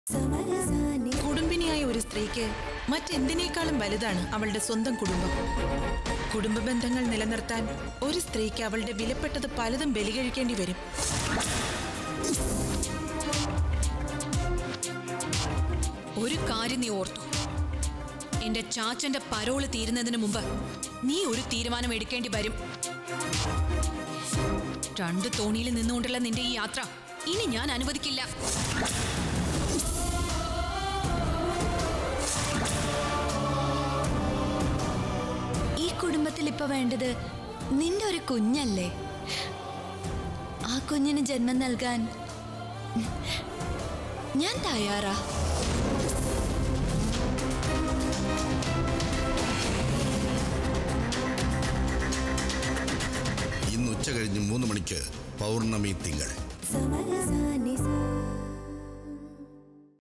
കുടുംബിനിയായ ഒരു സ്ത്രീക്ക് മറ്റെന്തിനേക്കാളും വലുതാണ് അവളുടെ സ്വന്തം കുടുംബം കുടുംബ ബന്ധങ്ങൾ നിലനിർത്താൻ ഒരു സ്ത്രീക്ക് അവളുടെ വിലപ്പെട്ടത് പലതും ബലികഴിക്കേണ്ടി വരും ഒരു കാര്യം നീ ഓർത്തു എന്റെ ചാച്ചന്റെ പരോള് തീരുന്നതിന് മുമ്പ് നീ ഒരു തീരുമാനം എടുക്കേണ്ടി വരും രണ്ട് തോണിയിൽ നിന്നുകൊണ്ടുള്ള നിന്റെ ഈ യാത്ര ഇനി ഞാൻ അനുവദിക്കില്ല ഈ കുടുംബത്തിൽ ഇപ്പൊ വേണ്ടത് നിന്റെ ഒരു കുഞ്ഞല്ലേ ആ കുഞ്ഞിന് ജന്മം നൽകാൻ ഞാൻ തയ്യാറാ ഇന്ന് ഉച്ച കഴിഞ്ഞ് മൂന്ന് മണിക്ക് പൗർണമി തിങ്കൾ സമരസാനി സാ